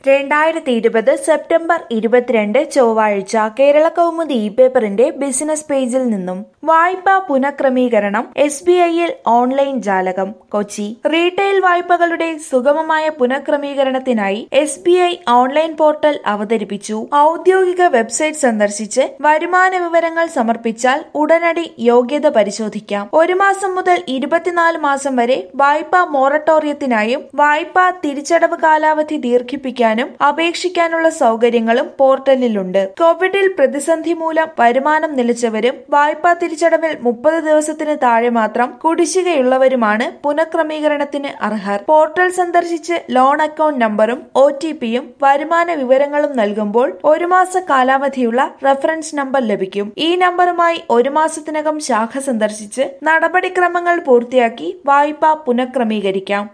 രണ്ടായിരത്തി ഇരുപത് സെപ്റ്റംബർ ഇരുപത്തിരണ്ട് ചൊവ്വാഴ്ച കേരള കൗമുദി ഇ പേപ്പറിന്റെ ബിസിനസ് പേജിൽ നിന്നും വായ്പാ പുനഃക്രമീകരണം എസ് ബി ഐയിൽ ഓൺലൈൻ ജാലകം കൊച്ചി റീറ്റെയിൽ വായ്പകളുടെ സുഗമമായ പുനഃക്രമീകരണത്തിനായി S B I online portal അവതരിപ്പിച്ചു ഔദ്യോഗിക വെബ്സൈറ്റ് സന്ദർശിച്ച് വരുമാന വിവരങ്ങൾ സമർപ്പിച്ചാൽ ഉടനടി യോഗ്യത പരിശോധിക്കാം ഒരു മാസം മുതൽ ഇരുപത്തിനാല് മാസം വരെ വായ്പാ മൊറട്ടോറിയത്തിനായും വായ്പാ തിരിച്ചടവ് കാലാവധി ദീർഘിപ്പിക്കാനും അപേക്ഷിക്കാനുള്ള സൗകര്യങ്ങളും പോർട്ടലിലുണ്ട് കോവിഡിൽ പ്രതിസന്ധി മൂലം വരുമാനം നിലച്ചവരും വായ്പാ തിരിച്ചടവിൽ മുപ്പത് ദിവസത്തിന് താഴെ മാത്രം കുടിശ്ശികയുള്ളവരുമാണ് പുനഃക്രമീകരണത്തിന് അർഹർ പോർട്ടൽ സന്ദർശിച്ച് ലോൺ അക്കൗണ്ട് നമ്പറും ഒ ടി പിയും വരുമാന വിവരങ്ങളും നൽകുമ്പോൾ ഒരു മാസ കാലാവധിയുള്ള റഫറൻസ് നമ്പർ ലഭിക്കും ഈ നമ്പറുമായി ഒരു മാസത്തിനകം ശാഖ സന്ദർശിച്ച് നടപടിക്രമങ്ങൾ പൂർത്തിയാക്കി വായ്പ പുനഃക്രമീകരിക്കാം